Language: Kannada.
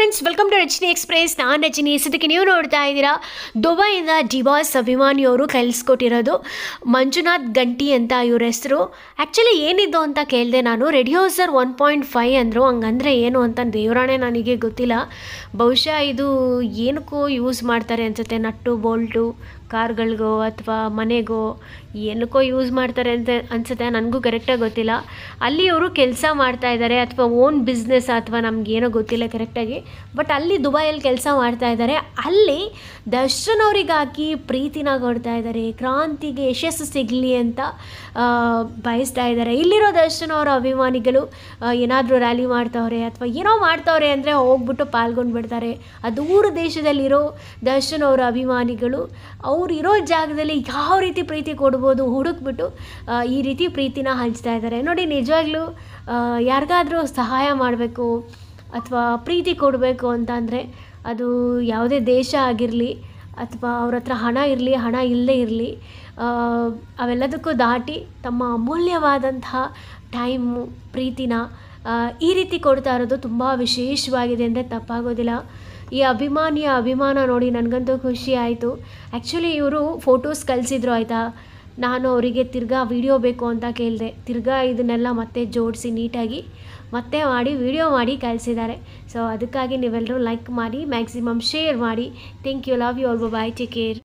friends welcome to Rajini Express ನಾನು ರಜನಿ ಸದ್ಯಕ್ಕೆ ನೀವು ನೋಡ್ತಾ ಇದ್ದೀರಾ ದುಬೈಯಿಂದ ಡಿವಾಸ್ ಅಭಿಮಾನಿಯವರು ಕಲಿಸ್ಕೊಟ್ಟಿರೋದು ಮಂಜುನಾಥ್ ಗಂಟಿ ಅಂತ ಇವ್ರ ಹೆಸರು ಆ್ಯಕ್ಚುಲಿ ಏನಿದ್ದು ಅಂತ ಕೇಳಿದೆ ನಾನು ರೆಡಿಯೋಸರ್ ಒನ್ ಪಾಯಿಂಟ್ ಫೈವ್ ಅಂದರು ಹಂಗಂದ್ರೆ ಏನು ಅಂತ ದೇವರಾಣೆ ನನಗೆ ಗೊತ್ತಿಲ್ಲ ಬಹುಶಃ ಇದು ಏನಕ್ಕೂ ಯೂಸ್ ಮಾಡ್ತಾರೆ ಅನ್ಸುತ್ತೆ ನಟ್ಟು ಬೋಲ್ಟು ಕಾರ್ಗಳಿಗೋ ಅಥವಾ ಮನೆಗೋ ಏನಕ್ಕೋ ಯೂಸ್ ಮಾಡ್ತಾರೆ ಅಂತ ಅನಿಸುತ್ತೆ ನನಗೂ ಕರೆಕ್ಟಾಗಿ ಗೊತ್ತಿಲ್ಲ ಅಲ್ಲಿ ಇವರು ಕೆಲಸ ಮಾಡ್ತಾ ಇದ್ದಾರೆ ಅಥವಾ ಓನ್ ಬಿಸ್ನೆಸ್ ಅಥವಾ ನಮಗೇನೋ ಗೊತ್ತಿಲ್ಲ ಕರೆಕ್ಟಾಗಿ ಬಟ್ ಅಲ್ಲಿ ದುಬೈಯಲ್ಲಿ ಕೆಲಸ ಮಾಡ್ತಾ ಇದ್ದಾರೆ ಅಲ್ಲಿ ದರ್ಶನ್ ಅವರಿಗಾಗಿ ಪ್ರೀತಿನ ಕೊಡ್ತಾ ಇದ್ದಾರೆ ಕ್ರಾಂತಿಗೆ ಯಶಸ್ಸು ಸಿಗಲಿ ಅಂತ ಆ, ಬಯಸ್ತಾ ಇದ್ದಾರೆ ಇಲ್ಲಿರೋ ದರ್ಶನ್ ಅವರ ಅಭಿಮಾನಿಗಳು ಏನಾದರೂ ರ್ಯಾಲಿ ಮಾಡ್ತಾವ್ರೆ ಅಥವಾ ಏನೋ ಮಾಡ್ತಾವ್ರೆ ಅಂದರೆ ಹೋಗ್ಬಿಟ್ಟು ಪಾಲ್ಗೊಂಡು ಬಿಡ್ತಾರೆ ಆ ದೂರ ದೇಶದಲ್ಲಿರೋ ದರ್ಶನ್ ಅವರ ಅಭಿಮಾನಿಗಳು ಅವ್ರು ಇರೋ ಜಾಗದಲ್ಲಿ ಯಾವ ರೀತಿ ಪ್ರೀತಿ ಕೊಡ್ಬೋದು ಹುಡುಕ್ಬಿಟ್ಟು ಆ, ಈ ರೀತಿ ಪ್ರೀತಿನ ಹಂಚ್ತಾ ಇದ್ದಾರೆ ನೋಡಿ ನಿಜವಾಗ್ಲೂ ಯಾರಿಗಾದರೂ ಸಹಾಯ ಮಾಡಬೇಕು ಅಥವಾ ಪ್ರೀತಿ ಕೊಡಬೇಕು ಅಂತ ಅಂದರೆ ಅದು ಯಾವುದೇ ದೇಶ ಆಗಿರಲಿ ಅಥವಾ ಅವ್ರ ಹತ್ರ ಹಣ ಇರಲಿ ಹಣ ಇಲ್ಲದೇ ಇರಲಿ ಅವೆಲ್ಲದಕ್ಕೂ ದಾಟಿ ತಮ್ಮ ಅಮೂಲ್ಯವಾದಂತಹ ಟೈಮು ಪ್ರೀತಿನ ಆ, ಈ ರೀತಿ ಕೊಡ್ತಾ ಇರೋದು ತುಂಬ ವಿಶೇಷವಾಗಿದೆ ಅಂದರೆ ತಪ್ಪಾಗೋದಿಲ್ಲ ಈ ಅಭಿಮಾನಿಯ ಅಭಿಮಾನ ನೋಡಿ ನನಗಂತೂ ಖುಷಿ ಆಯಿತು ಆ್ಯಕ್ಚುಲಿ ಇವರು ಫೋಟೋಸ್ ಕಳಿಸಿದ್ರು ಆಯಿತಾ ನಾನು ಅವರಿಗೆ ತಿರ್ಗಾ ವಿಡಿಯೋ ಬೇಕು ಅಂತ ಕೇಳಿದೆ ತಿರ್ಗಾ ಇದನ್ನೆಲ್ಲ ಮತ್ತೆ ಜೋಡಿಸಿ ನೀಟಾಗಿ ಮತ್ತೆ ಮಾಡಿ ವಿಡಿಯೋ ಮಾಡಿ ಕಳಿಸಿದ್ದಾರೆ ಸೊ ಅದಕ್ಕಾಗಿ ನೀವೆಲ್ಲರೂ ಲೈಕ್ ಮಾಡಿ ಮ್ಯಾಕ್ಸಿಮಮ್ ಶೇರ್ ಮಾಡಿ thank you love you all bye take care